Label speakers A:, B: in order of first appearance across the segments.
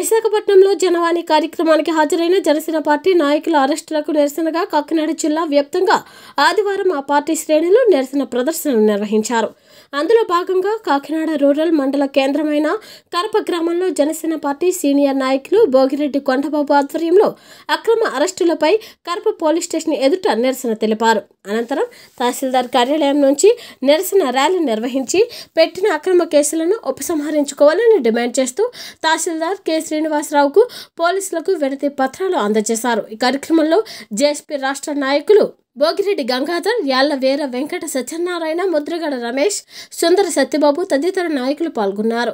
A: విశాఖపట్నంలో జనవాణి కార్యక్రమానికి హాజరైన జనసేన పార్టీ నాయకుల అరెస్టులకు నిరసనగా కాకినాడ జిల్లా వ్యాప్తంగా ఆదివారం ఆ పార్టీ శ్రేణులు నిరసన ప్రదర్శనలు నిర్వహించారు అందులో భాగంగా కాకినాడ రూరల్ మండల కేంద్రమైన కరప గ్రామంలో జనసేన పార్టీ సీనియర్ నాయకులు భోగిరెడ్డి కొండబాబు ఆధ్వర్యంలో అక్రమ అరెస్టులపై కరప పోలీస్ స్టేషన్ ఎదుట నిరసన తెలిపారు అనంతరం తహసీల్దార్ కార్యాలయం నుంచి నిరసన ర్యాలీ నిర్వహించి పెట్టిన అక్రమ కేసులను ఉపసంహరించుకోవాలని డిమాండ్ చేస్తూ తహసీల్దార్ కె శ్రీనివాసరావుకు పోలీసులకు విడతి పత్రాలు అందజేశారు ఈ కార్యక్రమంలో జేఎస్పీ రాష్ట్ర నాయకులు భోగిరెడ్డి గంగాధర్ యాళ్ల వీర వెంకట సత్యనారాయణ ముద్రగడ రమేష్ సుందర సత్యబాబు తదితర నాయకులు పాల్గొన్నారు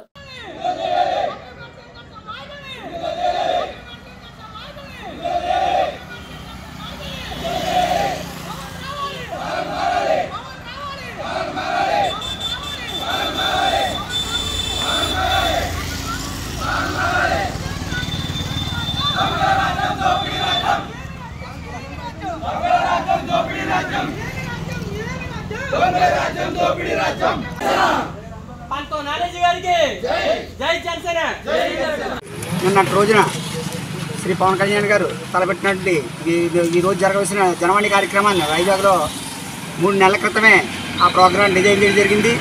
B: పంతో నానేజీ గారికి జై జనసేన
C: నిన్నటి రోజున శ్రీ పవన్ కళ్యాణ్ గారు తలపెట్టినటువంటి ఈ- ఈ- ఈ రోజు జరగవలసిన జనవాణి కార్యక్రమాన్ని వైజాగ్లో మూడు నెలల క్రితమే ఆ ప్రోగ్రాం డిజైన్ చేయడం జరిగింది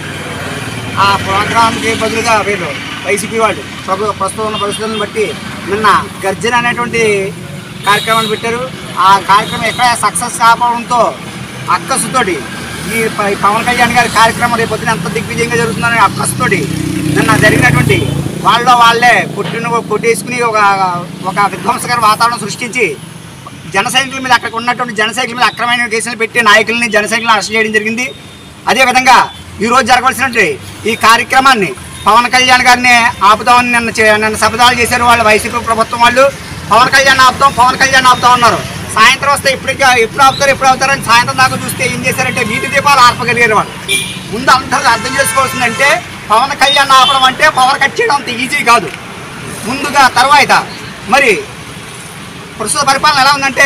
C: ఆ ప్రోగ్రాంకి బదులుగా వీళ్ళు వైసీపీ వాళ్ళు ప్రభు ప్రస్తుతం ఉన్న పరిస్థితులను బట్టి నిన్న గర్జన అనేటువంటి కార్యక్రమాన్ని పెట్టారు ఆ కార్యక్రమం ఎక్కడ సక్సెస్ కావడంతో అక్కసుతోటి ఈ ప- పవన్ కళ్యాణ్ గారి కార్యక్రమం రేపు పొద్దున ఎంత దిగ్విజయంగా జరుగుతుందని అక్కసుతోటి నిన్న జరిగినటువంటి వాళ్ళలో వాళ్ళే కొట్టిన కొట్టేసుకుని ఒక ఒక విధ్వంసకర వాతావరణం సృష్టించి జన సైనికుల మీద అక్కడ ఉన్నటువంటి జన సైనికుల మీద అక్రమైన కేసులు పెట్టి నాయకుల్ని జన సైనికులను అరెస్ట్ చేయడం జరిగింది అదేవిధంగా ఈ రోజు జరగవలసినటువంటి ఈ కార్యక్రమాన్ని పవన్ కళ్యాణ్ గారిని ఆపుతామని నిన్న చే- నిన్న శపథాలు చేశారు వాళ్ళు వైసీపీ ప్రభుత్వం వాళ్ళు పవన్ కళ్యాణ్ ఆపుతాం పవన్ కళ్యాణ్ ఆపుతాం అన్నారు సాయంత్రం వస్తే ఇప్పటికే ఎప్పుడు ఆపుతారు ఎప్పుడు ఆపుతారని సాయంత్రం దాకా చూస్తే ఏం చేశారంటే వీధి దీపాలు ఆర్పగలిగారు వాళ్ళు ముందు అందరూ అర్థం చేసుకోవాల్సిందంటే పవన్ కళ్యాణ్ ఆపడం అంటే పవర్ కట్ చేయడం అంత ఈజీ కాదు ముందుగా తర్వాత మరి ప్రస్తుత పరిపాలన ఎలా ఉందంటే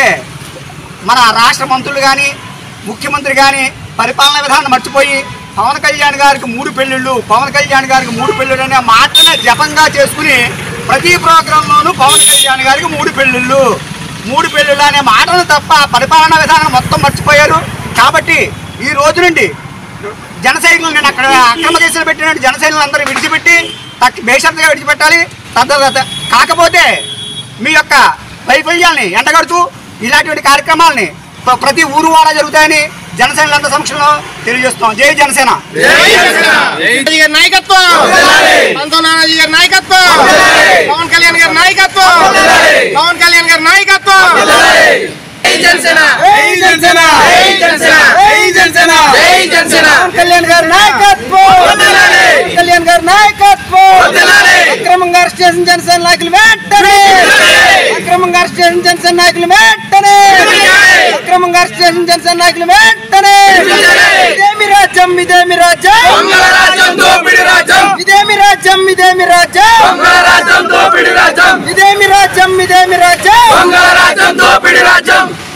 C: మన రాష్ట్ర మంత్రులు కానీ ముఖ్యమంత్రి కానీ పరిపాలన విధానం మర్చిపోయి పవన్ కళ్యాణ్ గారికి మూడు పెళ్ళిళ్ళు పవన్ కళ్యాణ్ గారికి మూడు పెళ్ళిళ్ళు అనే మాటనే జపంగా చేసుకుని ప్రతి ప్రోగ్రాంలోనూ పవన్ కళ్యాణ్ గారికి మూడు పెళ్ళిళ్ళు మూడు పెళ్ళిళ్ళు అనే మాటను తప్ప పరిపాలనా విధానం మొత్తం మర్చిపోయారు కాబట్టి ఈ రోజు నుండి జన సైనికులు నేను అక్కడ అక్రమ కేసులు పెట్టినట్టు జన సైనికులు అందరూ విడిచిపెట్టి తక్ బేషరతుగా విడిచిపెట్టాలి తద్ద కాకపోతే మీ యొక్క వైఫల్యాల్ని ఎండగడుతూ ఇలాంటి కార్యక్రమాలని ప్ర- ప్రతి ఊరు వాడ జరుగుతాయని జనసేనలందరి సమక్షంలో తెలియజేస్తున్నాం జై జనసేన
D: నానాజీ గారి నాయకత్వం పంతో నానాజీ గారి నాయకత్వం పవన్ కళ్యాణ్ గారి నాయకత్వం పవన్ కళ్యాణ్ గారి నాయకత్వం
C: పవన్ కళ్యాణ్ గారి నాయకత్వం పవన్ కళ్యాణ్ గారి నాయకత్వం అక్రమంగా అరెస్ట్ చేసిన జనసేన నాయకులు వెంటనే అక్రమంగా అరెస్ట్ చేసిన జనసేన నాయకులు వెంటనే అక్రమంగా అరెస్ట్ చేసిన జనసేన నాయకులు వెంటనే ఇదేమి రాజ్యం ఇదేమి రాజ్యం ఇదేమి రాజ్యం ఇదేమి రాజ్యం ఇదేమి రాజ్యం ఇదేమి రాజ్యం
E: రాజ్యం దోపిడి రాజ్యం